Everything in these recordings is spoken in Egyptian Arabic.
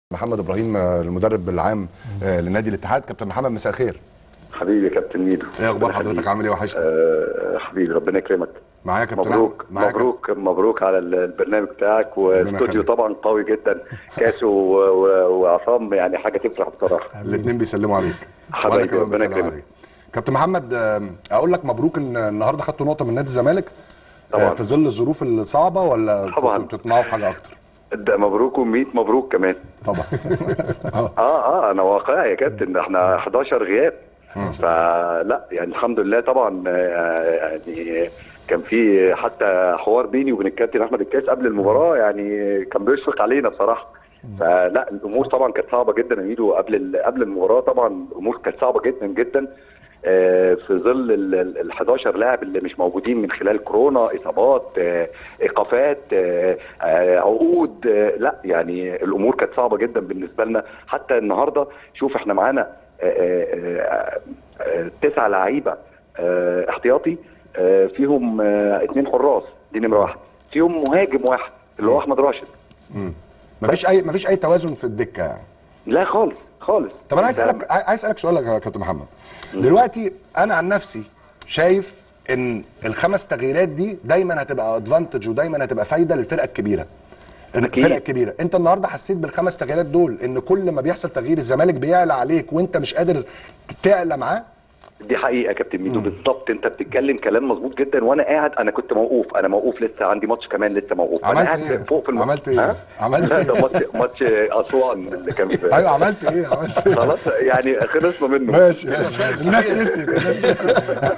محمد ابراهيم آه، المدرب العام آه، لنادي الاتحاد كابتن محمد مساء الخير حبيبي يا كابتن ميدو ايه اخبار ربنا حضرتك يخليك. عامل ايه وحشني آه حبيبي ربنا يكرمك معايا كابتن مبروك أحمد. معايا مبروك مبروك على ال- البرنامج بتاعك واستوديو يخليك. طبعا قوي جدا كاسو و- و- وعصام يعني حاجه تفرح بصراحه الاثنين بيسلموا عليك حبايبي، وأنا كمان ربنا بسلم يكرمك. عليك. كابتن محمد آم، اقول لك مبروك ان النهارده خدتوا نقطه من نادي الزمالك آه، طبعا. في ظل الظروف الصعبه ولا طبعا. كنتوا بتطمعوا في حاجه اكتر ده مبروك و100 مبروك كمان طبعا آه. اه اه انا واقعي يا كابتن ده احنا 11 غياب فلا يعني الحمد لله طبعا آه، يعني كان في حتى حوار بيني وبين الكابتن احمد الكاس قبل المباراه يعني كان بيشفق علينا بصراحه فلا الامور طبعا كانت صعبه جدا يا ميدو قبل ال- قبل المباراه طبعا الامور كانت صعبه جدا جدا آه، في ظل ال 11 لاعب اللي مش موجودين من خلال كورونا اصابات آه، ايقافات آه، آه، عقود آه، لا يعني الامور كانت صعبه جدا بالنسبه لنا حتى النهارده شوف احنا معانا آه، آه، آه، آه، تسع لعيبه آه، احتياطي آه، فيهم آه، اتنين حراس دي نمره واحد فيهم مهاجم واحد اللي هو احمد راشد مفيش اي مفيش اي توازن في الدكه يعني لا خالص خالص طب انا عايز ده- اسالك عايز اسالك سؤال يا كابتن محمد دلوقتي انا عن نفسي شايف ان الخمس تغييرات دي دايما هتبقى ادفانتج ودايما هتبقى فايده للفرقه الكبيره أكيد. الفرقه الكبيره انت النهارده حسيت بالخمس تغييرات دول ان كل ما بيحصل تغيير الزمالك بيعلى عليك وانت مش قادر تعلى معاه دي حقيقه يا كابتن ميدو بالظبط انت بتتكلم كلام مظبوط جدا وانا قاعد انا كنت موقوف انا موقوف لسه عندي ماتش كمان لسه موقوف عملت انا قاعد ايه؟ فوق في الم... عملت ايه؟ ها؟ عملت لا ايه؟ ده ماتش ماتش اسوان اللي كان في ايوه عملت ايه عملت ايه خلاص يعني خلصنا منه ماشي ماشي الناس نسيت الناس نسيت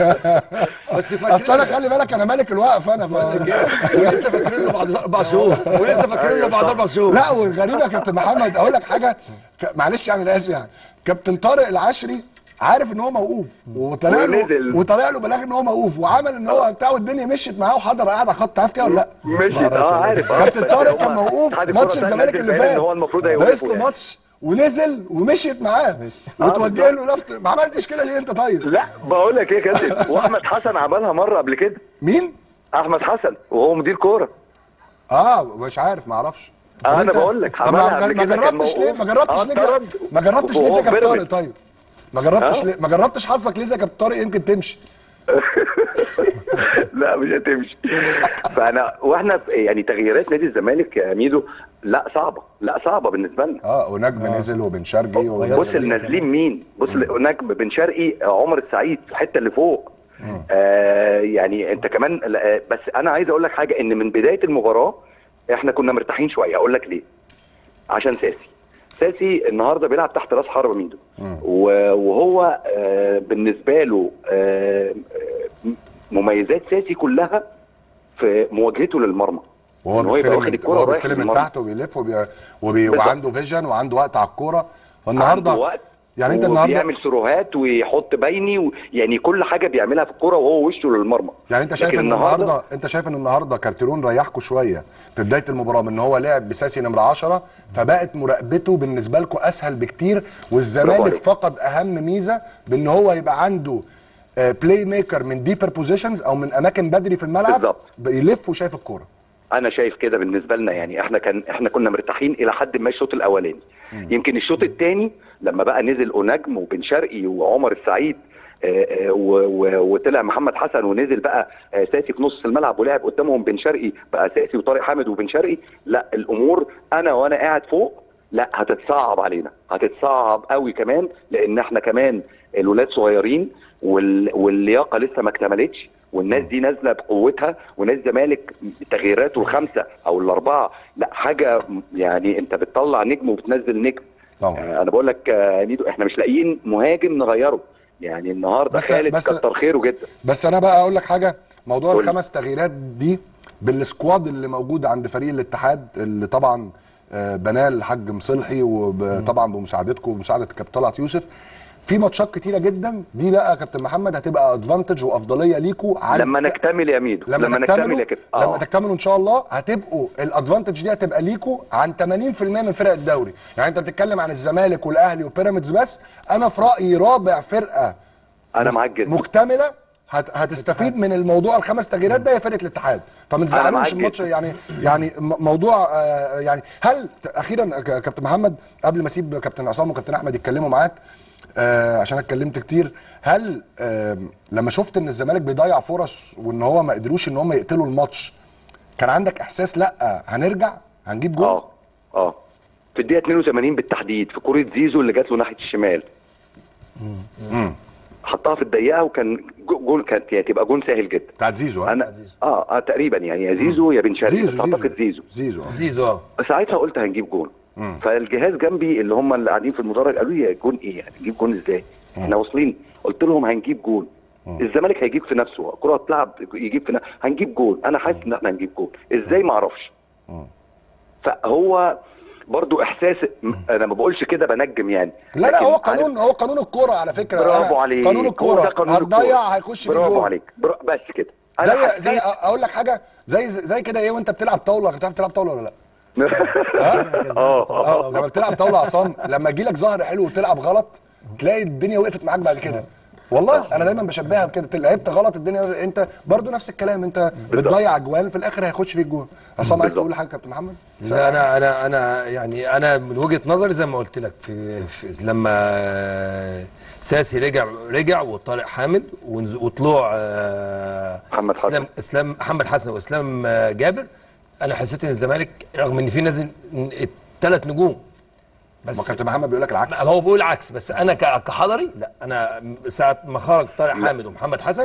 بس اصل انا خلي بالك انا ملك الوقف انا ف... ولسه فاكرين له بعد اربع شهور ولسه فاكرين له بعد اربع شهور لا والغريب يا كابتن محمد اقول لك حاجه ك... معلش يعني انا اسف يعني كابتن طارق العشري عارف ان هو موقوف وطلع له ونزل. وطلع له بلاغ ان هو موقوف وعمل ان هو بتاع والدنيا مشيت معاه وحضر قاعد على خط عارف كده ولا لا؟ مشيت اه عارف اه كابتن بس طارق هما كان موقوف اتحاد ماتش الكرة الزمالك نزل اللي بيان فات ان هو المفروض ناقص هيوقفه له يعني. ماتش ونزل ومشيت معاه وتوجه له لفت ما عملتش كده ليه انت طيب؟ لا بقول لك ايه يا كابتن واحمد حسن عملها مره قبل كده مين؟ احمد حسن وهو مدير كوره اه مش عارف ما اعرفش آه، طب أنا أنت- بقول لك، طب ما عملها قبل ما كده، كان جربتش ليه موقوف. ما جربتش آه، ليه طرد. ما جربتش ليه وهو زي كابتن طارق بيراميدز. طيب ما جربتش آه. ليه ما جربتش حظك ليه زي كابتن طارق يمكن تمشي لا مش هتمشي فانا واحنا في- يعني تغييرات نادي الزمالك يا ميدو لا صعبه لا صعبه بالنسبه لنا اه ونجم نزل وبن شرقي و... بص اللي نازلين مين بص نجم بن شرقي عمر السعيد في الحته اللي فوق آه يعني انت كمان لا، بس انا عايز اقول لك حاجه ان من بدايه المباراه احنا كنا مرتاحين شويه اقول لك ليه عشان ساسي ساسي النهارده بيلعب تحت راس حربه ميدو و- وهو آه بالنسبه له آه آه، مميزات ساسي كلها في مواجهته للمرمى وهو إن هو يبقى بيستلم واخد من الكرة وهو ورايح بيستلم من للمرمى. تحت وبيلف وبي... وبي... بالظبط. وعنده فيجن وعنده وقت على الكوره والنهارده عنده وقت يعني انت النهارده بيعمل سروهات ويحط بيني و... يعني كل حاجه بيعملها في الكوره وهو وشه للمرمى يعني انت شايف لكن ان النهارده النهارده انت شايف ان النهارده كارتيرون ريحكم شويه في بدايه المباراه من ان هو لعب بساسي نمره 10 فبقت مراقبته بالنسبه لكم اسهل بكتير برافو والزمالك عليك. فقد اهم ميزه بان هو يبقى عنده بلاي ميكر من ديبر بوزيشنز او من اماكن بدري في الملعب بالظبط. بيلف وشايف الكوره انا شايف كده بالنسبه لنا يعني احنا كان احنا كنا مرتاحين الى حد ما الشوط الاولاني يمكن الشوط الثاني لما بقى نزل اونجم وبن شرقي وعمر السعيد آه، آه، و- و- وطلع محمد حسن ونزل بقى آه، ساسي في نص الملعب ولعب قدامهم بن شرقي بقى ساسي وطارق حامد وبن شرقي لا الامور انا وانا قاعد فوق لا هتتصعب علينا هتتصعب قوي كمان لان احنا كمان الولاد صغيرين وال... واللياقه لسه ما اكتملتش والناس دي نازله بقوتها وناس الزمالك تغييراته الخمسه او الاربعه لا حاجه يعني انت بتطلع نجم وبتنزل نجم طبعا. آه انا بقول لك آه نيدو احنا مش لاقيين مهاجم نغيره يعني النهارده بس- خالد بس- كتر خيره جدا بس انا بقى اقول لك حاجه موضوع قول لي. الخمس تغييرات دي بالسكواد اللي موجود عند فريق الاتحاد اللي طبعا آه، بناه الحاج مصلحي وطبعا بمساعدتكم ومساعده الكابتن طلعت يوسف في ماتشات كتيره جدا دي بقى يا كابتن محمد هتبقى ادفانتج وافضليه ليكوا عن لما نكتمل يا ميدو لما, لما تكتملوا نكتمل يا كابتن لما آه. تكتملوا ان شاء الله هتبقوا الادفانتج دي هتبقى ليكوا عن 80% من فرق الدوري يعني انت بتتكلم عن الزمالك والاهلي وبيراميدز بس انا في رايي رابع فرقه انا معاك جدا مكتمله هت هتستفيد من الموضوع الخمس تغييرات ده هي فرقه الاتحاد فما تزعلوش معاك الماتش جدا. يعني يعني م- موضوع آه، يعني هل ت- اخيرا ك- كابتن محمد قبل ما اسيب كابتن عصام وكابتن احمد يتكلموا معاك آه، عشان أنا اتكلمت كتير هل آه، لما شفت ان الزمالك بيضيع فرص وان هو ما قدروش ان هم يقتلوا الماتش كان عندك احساس لا هنرجع هنجيب جول اه اه في الدقيقه 82 بالتحديد في كوره زيزو اللي جات له ناحيه الشمال حطها في الضيقه وكان جو- جول كانت يعني تبقى جول سهل جدا بتاعت زيزو ها؟ انا اه, آه تقريبا يعني يا زيزو يا بن شرقي بس زيزو اعتقد زيزو زيزو زيزو آه. زيزو اه ساعتها قلت هنجيب جول فالجهاز جنبي اللي هم اللي قاعدين في المدرج قالوا لي جون ايه يعني نجيب جون ازاي احنا واصلين قلت لهم هنجيب جول الزمالك هيجيب في نفسه الكره هتلعب يجيب في نفسه هنجيب جول انا حاسس ان احنا هنجيب جول ازاي ما اعرفش فهو برضو احساس انا ما بقولش كده بنجم يعني لا لا لكن هو عارف- قانون هو قانون الكوره على فكره برافو أنا- عليك قانون هو الكوره ده قانون هتضيع الكورة. هيخش في برافو الجول عليك برا... بس كده أنا زي حسيت- زي اقول لك حاجه زي زي كده ايه وانت بتلعب طاوله بتعرف تلعب طاوله ولا لا؟ اه اه لما بتلعب طاوله يا عصام لما يجي لك ظهر حلو وتلعب غلط تلاقي الدنيا وقفت معاك بعد كده والله انا دايما بشبهها بكده لعبت غلط الدنيا انت برضو نفس الكلام انت بتضيع اجوان في الاخر هيخش فيك جول عصام عايز بالظبط. تقول حاجه يا كابتن محمد؟ لا انا انا انا يعني انا من وجهه نظري زي ما قلت لك في, في لما ساسي رجع رجع وطارق حامد ونز- وطلوع آه، محمد حسن. اسلام اسلام محمد حسن واسلام آه، جابر انا حسيت ان الزمالك رغم ان في نازل ثلاث نجوم ما بس كابتن محمد بيقول لك العكس هو بيقول عكس بس انا ك- كحضري لا انا ساعه ما خرج طارق حامد ومحمد حسن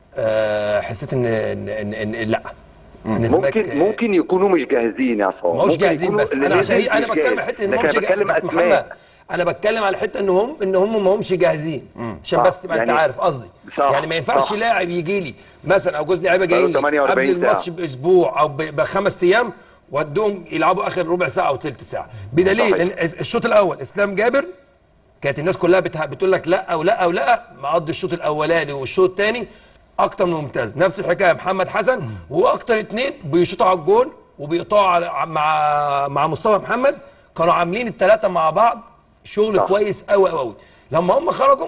آه، حسيت ان ان, إن, إن لا إن الزمالك، ممكن آه، ممكن يكونوا مش جاهزين يا عصام ما هوش ممكن جاهزين يكونوا بس اللي انا عشان نزل هي انا مش بتكلم جاهز. حته ان لكن هم مش أنا بتكلم جاهزين محمد اسماء انا بتكلم على حته ان هم ان هم ما همش جاهزين عشان صح. بس تبقى انت يعني- عارف قصدي صح. يعني ما ينفعش صح. لاعب يجي لي مثلا او جوز لعيبه جايين لي 48 قبل الماتش ساعة. باسبوع او ب- بخمس ايام ودهم يلعبوا اخر ربع ساعه او ثلث ساعه بدليل صحيح. ان الشوط الاول اسلام جابر كانت الناس كلها بتها- بتقول لك لا ولا ولا مقضي الشوط الاولاني والشوط الثاني اكتر من ممتاز نفس الحكايه محمد حسن واكتر اتنين بيشوطوا على الجون وبيقطعوا على مع مع مصطفى محمد كانوا عاملين الثلاثه مع بعض شغل صح. كويس قوي قوي قوي لما هم خرجوا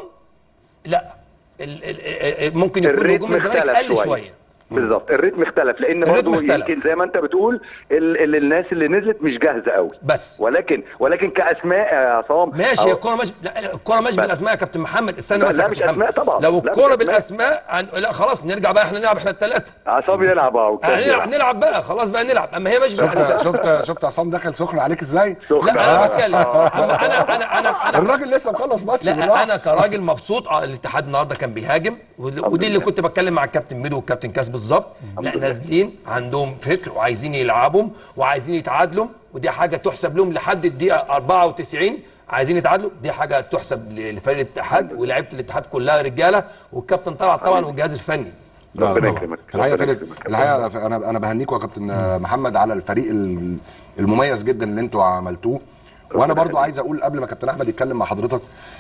لا ال ال ال ممكن يكون الريتم هجوم الزمالك اختلف قل شويه, شويه بالظبط الريتم اختلف لان الريتم برضه اختلف. يمكن زي ما انت بتقول ال ال الناس اللي نزلت مش جاهزه قوي بس ولكن ولكن كاسماء يا عصام ماشي أو- هي الكوره مش لا الكوره مش بس. بالاسماء يا كابتن محمد استنى لا، بس لا، يا مش كابتن أسماء محمد طبعا. لو لا، مش الكوره أسماء. بالاسماء عن... لا خلاص نرجع بقى احنا نلعب احنا الثلاثه عصام يلعب اهو هنلعب نلعب بقى خلاص بقى نلعب اما هي مش شفت بالاسماء شفت شفت عصام دخل سخن عليك ازاي؟ سخن. لا انا بتكلم اما انا انا انا انا الراجل لسه مخلص ماتش لا بالراحة. انا كراجل مبسوط اه الاتحاد النهارده كان بيهاجم ودي ودي اللي لله. كنت بتكلم مع الكابتن ميدو والكابتن كاس بالظبط لا لله. نازلين عندهم فكر وعايزين يلعبوا وعايزين يتعادلوا ودي حاجه تحسب لهم لحد الدقيقه 94 عايزين يتعادلوا دي حاجه تحسب ل- لفريق الاتحاد ولاعيبه الاتحاد كلها رجاله والكابتن طلعت طبعا والجهاز الفني لا ربنا طبعا. يكرمك. الحقيقه ربنا فرقه يكرمك. الحقيقه انا انا بهنيكم يا كابتن محمد على الفريق ال- المميز جدا اللي انتوا عملتوه وانا برضو يخليك. عايز اقول قبل ما كابتن احمد يتكلم مع حضرتك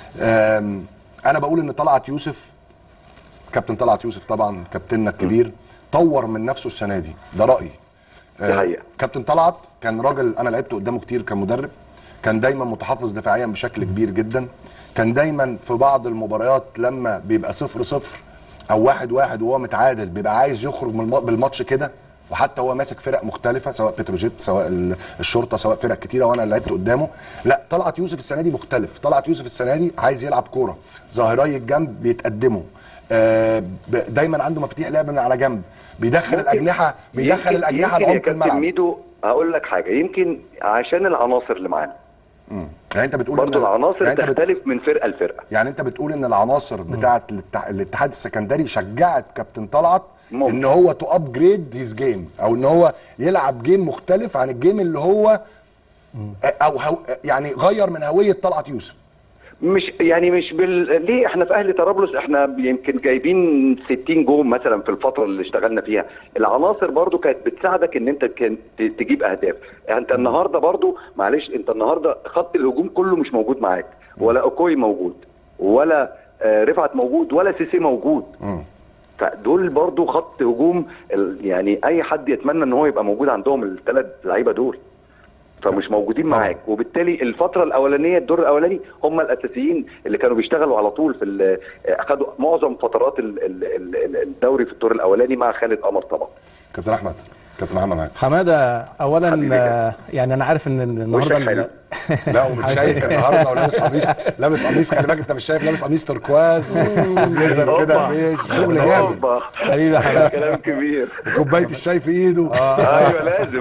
آم، انا بقول ان طلعت يوسف كابتن طلعت يوسف طبعا كابتننا الكبير طور من نفسه السنه دي ده رايي دي آه، حقيقة. كابتن طلعت كان راجل انا لعبت قدامه كتير كمدرب كان دايما متحفظ دفاعيا بشكل كبير جدا كان دايما في بعض المباريات لما بيبقى صفر صفر او واحد واحد وهو متعادل بيبقى عايز يخرج من الم- بالماتش كده وحتى هو ماسك فرق مختلفه سواء بتروجيت سواء ال- الشرطه سواء فرق كتيره وانا اللي لعبت قدامه لا طلعت يوسف السنه دي مختلف طلعت يوسف السنه دي عايز يلعب كوره ظاهراي الجنب بيتقدموا آه، ب- دايما عنده مفاتيح لعب من على جنب بيدخل ممكن- الاجنحه بيدخل يمكن- الاجنحه يمكن يا لعمق كابتن الملعب ميدو هقول لك حاجه يمكن عشان العناصر اللي معانا يعني انت بتقول برضه إن- العناصر يعني انت, بت... تختلف من فرقه لفرقه يعني انت بتقول ان العناصر بتاعه الاتح... الاتحاد السكندري شجعت كابتن طلعت ممكن. ان هو تو ابجريد هيز جيم او ان هو يلعب جيم مختلف عن الجيم اللي هو او هو... يعني غير من هويه طلعت يوسف مش يعني مش بال ليه احنا في اهلي طرابلس احنا يمكن جايبين 60 جول مثلا في الفتره اللي اشتغلنا فيها العناصر برضو كانت بتساعدك ان انت كان ت- تجيب اهداف يعني انت النهارده برضو معلش انت النهارده خط الهجوم كله مش موجود معاك ولا اوكوي موجود ولا آه، رفعت موجود ولا سيسي موجود فدول برضو خط هجوم ال- يعني اي حد يتمنى ان هو يبقى موجود عندهم الثلاث لعيبه دول فمش موجودين طبعا. معاك وبالتالي الفتره الاولانيه الدور الاولاني هم الاساسيين اللي كانوا بيشتغلوا على طول في ال- اخذوا معظم فترات ال- ال- ال- الدوري في الدور الاولاني مع خالد قمر طبعا كابتن احمد كابتن محمد معاك حماده اولا حبيبي آه، يعني انا عارف ان النهارده وشك حلو. لا ومش شايف النهارده ولابس قميص لابس قميص خلي بالك انت مش شايف لابس قميص تركواز وبليزر كده أوبا. بيج شغل جامد أوبا. حبيبي يا حماده كلام كبير كوبايه الشاي في ايده ايوه لازم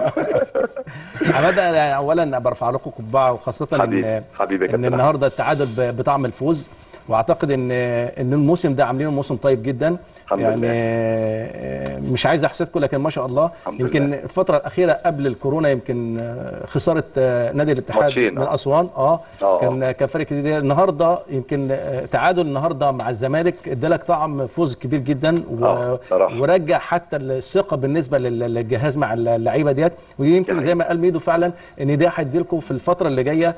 حماده يعني اولا برفع لكم قبعه وخاصه حبيبي. ان حبيبي يا ان كابتن النهارده التعادل ب- بطعم الفوز واعتقد ان ان الموسم ده عاملينه موسم طيب جدا الحمد يعني لله. آه، مش عايز احسدكم لكن ما شاء الله الحمد يمكن لله. الفتره الاخيره قبل الكورونا يمكن آه، خساره آه، نادي الاتحاد ماتشين، من آه. اسوان اه آه. كان كان فرق كتير النهارده يمكن آه، تعادل النهارده مع الزمالك ادالك طعم فوز كبير جدا و... آه، صراحة. ورجع حتى الثقه بالنسبه لل- للجهاز مع اللعيبه ديت ويمكن دي زي ما قال ميدو فعلا ان ده هيدي لكم في الفتره اللي جايه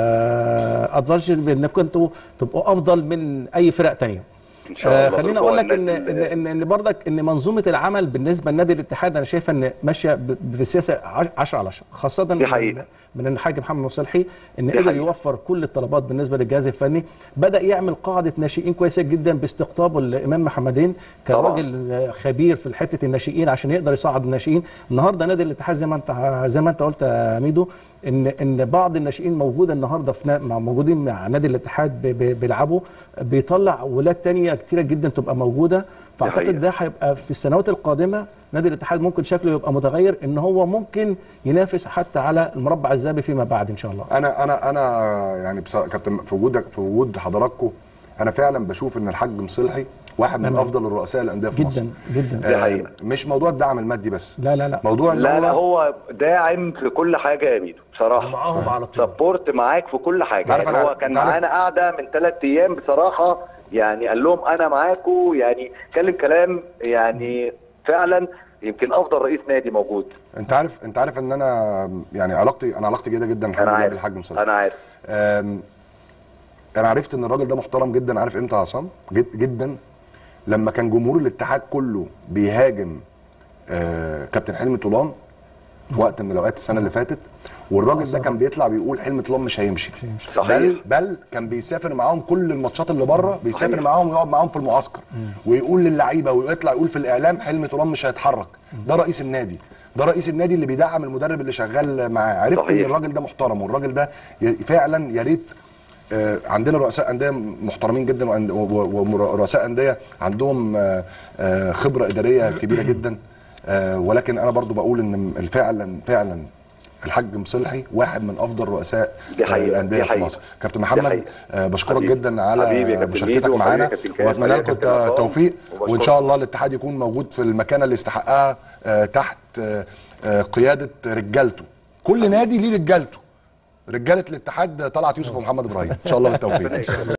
ادفانتج بانكم انتوا تبقوا افضل من اي فرق تانية ان شاء الله آه خليني بالرجوع اقول لك ان النادي ان ال- ان, إن برضك ان منظومه العمل بالنسبه لنادي الاتحاد انا شايفه ان ماشيه ب- بسياسه 10 على 10 خاصه دي حقيقة. من من الحاج محمد مصلحي ان دي قدر حقيقة. يوفر كل الطلبات بالنسبه للجهاز الفني بدا يعمل قاعده ناشئين كويسه جدا باستقطابه الامام محمدين كراجل خبير في حته الناشئين عشان يقدر يصعد الناشئين النهارده نادي الاتحاد زي ما انت زي ما انت قلت يا ميدو ان ان بعض الناشئين موجوده النهارده في نا- مع- موجودين مع نادي الاتحاد ب- ب- بيلعبوا بيطلع ولاد تانية كتيره جدا تبقى موجوده حقيقة. فاعتقد ده هيبقى في السنوات القادمه نادي الاتحاد ممكن شكله يبقى متغير ان هو ممكن ينافس حتى على المربع الذهبي فيما بعد ان شاء الله انا انا انا يعني بص... كابتن في وجودك في وجود حضراتكم انا فعلا بشوف ان الحاج مصلحي واحد من تمام. افضل الرؤساء الانديه في مصر جدا جدا دي حقيقة. مش موضوع الدعم المادي بس لا لا لا موضوع ان لا لا هو هو داعم في كل حاجه يا ميدو بصراحه معاهم على طول سبورت معاك في كل حاجه عارف يعني أنا- هو كان أنت عارف- معانا قاعده من ثلاث ايام بصراحه يعني قال لهم انا معاكم يعني اتكلم كلام يعني فعلا يمكن افضل رئيس نادي موجود انت عارف انت عارف ان انا يعني علاقتي انا علاقتي جيده جدا الحمد انا لله عارف بالحاج مصلحي انا عارف أم، انا عرفت ان الراجل ده محترم جدا عارف امتى يا عصام جد جدا لما كان جمهور الاتحاد كله بيهاجم آه، كابتن حلمي طولان في وقت من الاوقات السنه اللي فاتت والراجل ده كان بيطلع بيقول حلمي طولان مش هيمشي صحيح. بل بل كان بيسافر معاهم كل الماتشات اللي بره بيسافر صحيح. معاهم ويقعد معاهم في المعسكر ويقول للعيبه ويطلع يقول في الاعلام حلمي طولان مش هيتحرك ده رئيس النادي ده رئيس النادي اللي بيدعم المدرب اللي شغال معاه عرفت ان صحيح. الراجل ده محترم والراجل ده ي- فعلا يا ريت آه، عندنا رؤساء انديه محترمين جدا وأند- و- و- ورؤساء انديه عندهم آه، آه، خبره اداريه كبيره جدا آه، ولكن انا برضو بقول ان فعلا فعلا الحاج مصلحي واحد من افضل رؤساء دي آه، حقيقة، الانديه دي في حقيقة. مصر كابتن دي محمد حقيقة. آه، بشكرك حبيبي. جدا على حبيبي يا كابتن مشاركتك ميدو، معانا وحبيبي يا كابتن كاس، واتمنى وحبيبي يا لكم كابتن عصام. التوفيق وان وبشكرك. شاء الله الاتحاد يكون موجود في المكانه اللي يستحقها آه، تحت آه، آه، قياده رجالته كل نادي ليه رجالته رجاله الاتحاد طلعت يوسف ومحمد ابراهيم ان شاء الله بالتوفيق